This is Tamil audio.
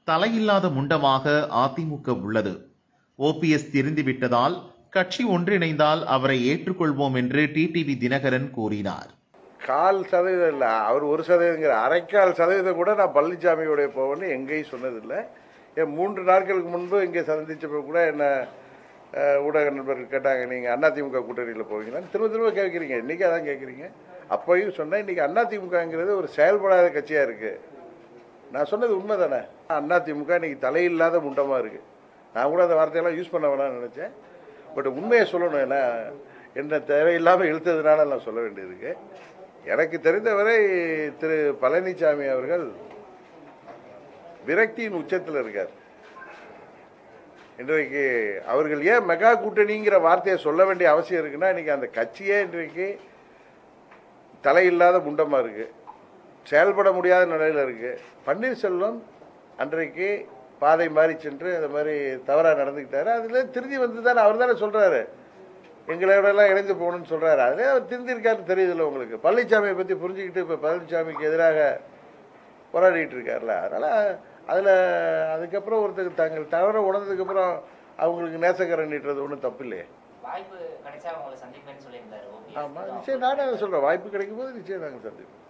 தலையில்லாத முண்டமாக அதிமுக உள்ளது ஓபிஎஸ் திருந்திவிட்டதால் கட்சி ஒன்றிணைந்தால் அவரை ஏற்றுக்கொள்வோம் என்று டிடிவி தினகரன் கூறினார் கால் சதவீதம் இல்லை அவர் ஒரு சதவீதங்கிற அரைக்கால் சதவீதம் கூட நான் பழனிசாமியோடைய போவேன்னு எங்கேயும் சொன்னதில்லை ஏன் மூன்று நாட்களுக்கு முன்பு இங்கே சந்திச்சப்போ கூட என்ன அஹ், ஊடக நண்பர்கள் கேட்டாங்க நீங்கள் அதிமுக கூட்டணியில் போவீங்களான்னு திரும்ப திரும்ப கேட்குறீங்க இன்றைக்கி அதான் கேட்குறீங்க அப்போயும் சொன்னேன் இன்றைக்கி அதிமுகங்கிறது ஒரு செயல்படாத கட்சியாக இருக்குது நான் சொன்னது உண்மை தானே அதிமுக இன்னைக்கு தலையில்லாத முண்டமாக இருக்குது நான் கூட அந்த வார்த்தையெல்லாம் யூஸ் பண்ண வேணாம்னு நினச்சேன் பட் உண்மையை சொல்லணும் ஏன்னா என்ன தேவையில்லாமல் இழுத்ததுனால நான் சொல்ல வேண்டியிருக்கு எனக்கு தெரிந்தவரை திரு பழனிசாமி அவர்கள் விரக்தியின் உச்சத்தில் இருக்கார் இன்றைக்கு அவர்கள் ஏன் மெகா கூட்டணிங்கிற வார்த்தையை சொல்ல வேண்டிய அவசியம் இருக்குன்னா இன்னைக்கு அந்த கட்சியே இன்றைக்கு தலையில்லாத முண்டமாக இருக்கு செயல்பட முடியாத நிலையில் இருக்கு பன்னீர்செல்வம் அன்றைக்கு பாதை மாறி சென்று அந்த மாதிரி தவறாக நடந்துக்கிட்டாரு அதில் திருந்தி வந்து தானே அவர் தானே சொல்கிறாரு எங்களோடலாம் இணைந்து போகணும்னு சொல்கிறாரு அதிலே அவர் திருந்திருக்காருன்னு தெரியுதுல்ல உங்களுக்கு பழனிசாமியை பற்றி புரிஞ்சுக்கிட்டு இப்போ பழனிசாமிக்கு எதிராக போராடிட்டு இருக்கார்ல அதனால் அதில் அதுக்கப்புறம் ஒருத்தர் தாங்கள் தவற உணர்ந்ததுக்கப்புறம் அவங்களுக்கு நேசக்கரம் நீட்டுறது ஒன்றும் தப்பு இல்லையே வாய்ப்பு கிடைச்சா உங்களை சந்திப்பேன்னு சொல்லியிருந்தாரு ஓபிஎஸ் ஆமாம் நிச்சயம் நானே அதை சொல்கிறேன் வாய்ப்பு கிடைக்கும் போது நிச்சயம் நாங்கள் சந்திப்போம்